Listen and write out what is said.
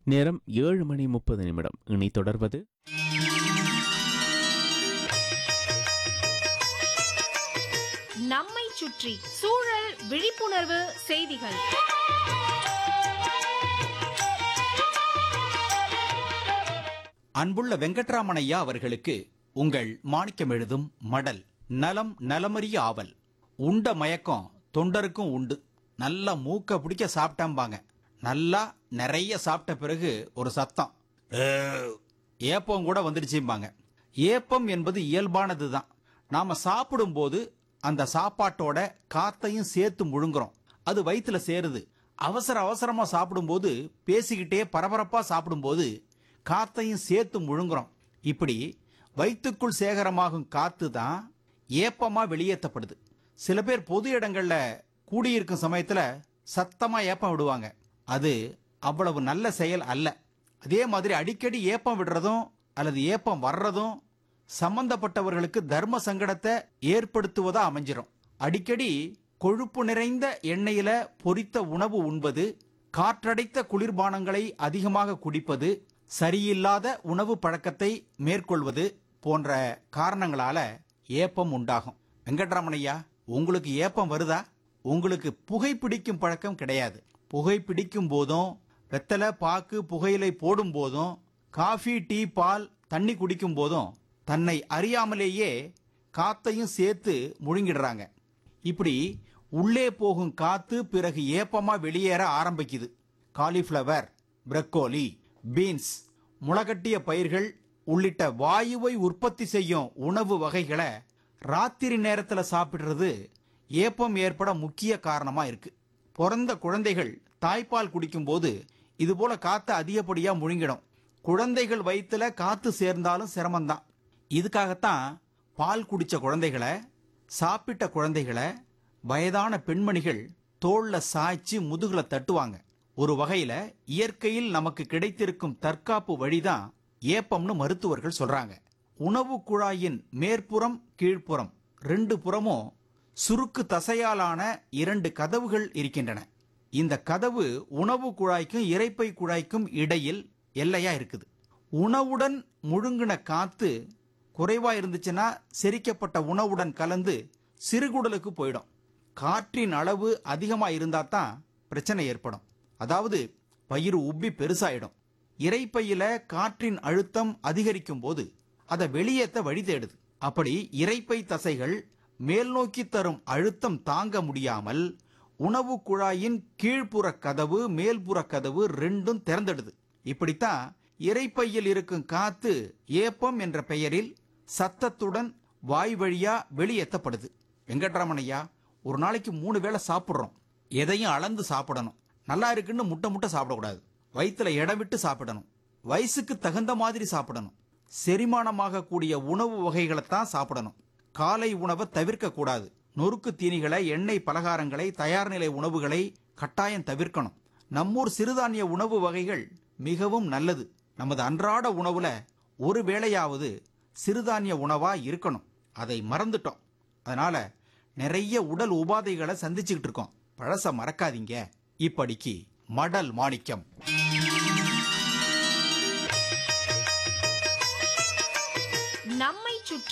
நேரம் ஏழு மணி முப்பது நிமிடம் இனி தொடர்வது நம்மை சுற்றி சூழல் விழிப்புணர்வு செய்திகள் அன்புள்ள வெங்கட்ராமனையா அவர்களுக்கு உங்கள் மாணிக்கம் எழுதும் மடல் நலம் நலமறிய ஆவல் உண்ட மயக்கம் தொண்டருக்கும் உண்டு நல்லா மூக்க பிடிக்க சாப்பிட்டாம்பாங்க நல்லா நிறைய சாப்பிட்ட பிறகு ஒரு சத்தம் "ஏ." ஏப்பம் கூட வந்துடுச்சும்பாங்க ஏப்பம் என்பது இயல்பானது தான் நாம சாப்பிடும்போது அந்த சாப்பாட்டோட காத்தையும் சேர்த்து முழுங்குறோம் அது வயிற்றுல சேருது அவசர அவசரமா சாப்பிடும்போது பேசிக்கிட்டே பரபரப்பா சாப்பிடும்போது காத்தையும் சேர்த்து முழுங்குறோம் இப்படி வயிற்றுக்குள் சேகரமாகும் காத்து தான் ஏப்பமா வெளியேற்றப்படுது சில பேர் பொது இடங்கள்ல கூடியிருக்கும் சமயத்துல சத்தமா ஏப்பம் விடுவாங்க அது அவ்வளவு நல்ல செயல் அல்ல அதே மாதிரி அடிக்கடி ஏப்பம் விடுறதும் அல்லது ஏப்பம் வர்றதும் சம்பந்தப்பட்டவர்களுக்கு தர்ம சங்கடத்தை ஏற்படுத்துவதா அமைஞ்சிரும் அடிக்கடி கொழுப்பு நிறைந்த எண்ணெயில பொரித்த உணவு உண்பது காற்றடைத்த குளிர்பானங்களை அதிகமாக குடிப்பது சரியில்லாத உணவு பழக்கத்தை மேற்கொள்வது போன்ற காரணங்களால ஏப்பம் உண்டாகும் வெங்கட்ராமனையா உங்களுக்கு ஏப்பம் வருதா உங்களுக்கு புகைப்பிடிக்கும் பழக்கம் கிடையாது புகைப்பிடிக்கும் போதும் வெத்தலை பாக்கு புகையிலை போடும் போதும் காஃபி டீ பால் தண்ணி குடிக்கும் போதும் தன்னை அறியாமலேயே காத்தையும் சேர்த்து முழுங்கிடுறாங்க இப்படி உள்ளே போகும் காத்து பிறகு ஏப்பமா வெளியேற ஆரம்பிக்குது காலிஃப்ளவர் பிரக்கோலி பீன்ஸ் முளகட்டிய பயிர்கள் உள்ளிட்ட வாயுவை உற்பத்தி செய்யும் உணவு வகைகளை ராத்திரி நேரத்துல சாப்பிடுறது ஏப்பம் ஏற்பட முக்கிய காரணமா இருக்கு பிறந்த குழந்தைகள் தாய்ப்பால் குடிக்கும்போது இது போல காத்து அதிகப்படியா முழுங்கிடும் குழந்தைகள் வயித்துல காத்து சேர்ந்தாலும் சிரமம்தான் இதுக்காகத்தான் பால் குடிச்ச குழந்தைகளை சாப்பிட்ட குழந்தைகளை வயதான பெண்மணிகள் தோல்ல சாய்ச்சி முதுகுல தட்டுவாங்க ஒரு வகையில இயற்கையில் நமக்கு கிடைத்திருக்கும் தற்காப்பு வழிதான் ஏப்பம்னு மருத்துவர்கள் சொல்றாங்க உணவு குழாயின் மேற்புறம் கீழ்ப்புறம் ரெண்டு புறமும் சுருக்கு தசையாலான இரண்டு கதவுகள் இருக்கின்றன இந்த கதவு உணவு குழாய்க்கும் இரைப்பை குழாய்க்கும் இடையில் எல்லையா இருக்குது உணவுடன் முழுங்கின காத்து குறைவா இருந்துச்சுன்னா செரிக்கப்பட்ட உணவுடன் கலந்து சிறுகுடலுக்கு போயிடும் காற்றின் அளவு அதிகமா இருந்தா தான் பிரச்சனை ஏற்படும் அதாவது பயிர் உப்பி பெருசாயிடும் இரைப்பையில காற்றின் அழுத்தம் அதிகரிக்கும் போது அதை வெளியேற்ற வழி தேடுது அப்படி இரைப்பை தசைகள் மேல் நோக்கி தரும் அழுத்தம் தாங்க முடியாமல் உணவு குழாயின் கீழ்ப்புற கதவு மேல்புற கதவு ரெண்டும் திறந்துடுது இப்படித்தான் இரைப்பையில் இருக்கும் காத்து ஏப்பம் என்ற பெயரில் சத்தத்துடன் வாய் வழியா வெளியேற்றப்படுது வெங்கட்ராமனையா ஒரு நாளைக்கு மூணு வேளை சாப்பிடுறோம் எதையும் அளந்து சாப்பிடணும் நல்லா இருக்குன்னு முட்டை முட்டை சாப்பிடக்கூடாது வயிற்றுல இடம் விட்டு சாப்பிடணும் வயசுக்கு தகுந்த மாதிரி சாப்பிடணும் செரிமானமாக கூடிய உணவு வகைகளை தான் சாப்பிடணும் காலை உணவை தவிர்க்க கூடாது நொறுக்கு தீனிகளை எண்ணெய் பலகாரங்களை தயார் நிலை உணவுகளை கட்டாயம் தவிர்க்கணும் நம்மூர் சிறுதானிய உணவு வகைகள் மிகவும் நல்லது நமது அன்றாட உணவுல ஒரு வேளையாவது சிறுதானிய உணவா இருக்கணும் அதை மறந்துட்டோம் அதனால நிறைய உடல் உபாதைகளை சந்திச்சுக்கிட்டு இருக்கோம் பழச மறக்காதீங்க இப்படிக்கு மடல் மாணிக்கம் நம்மை சுற்றி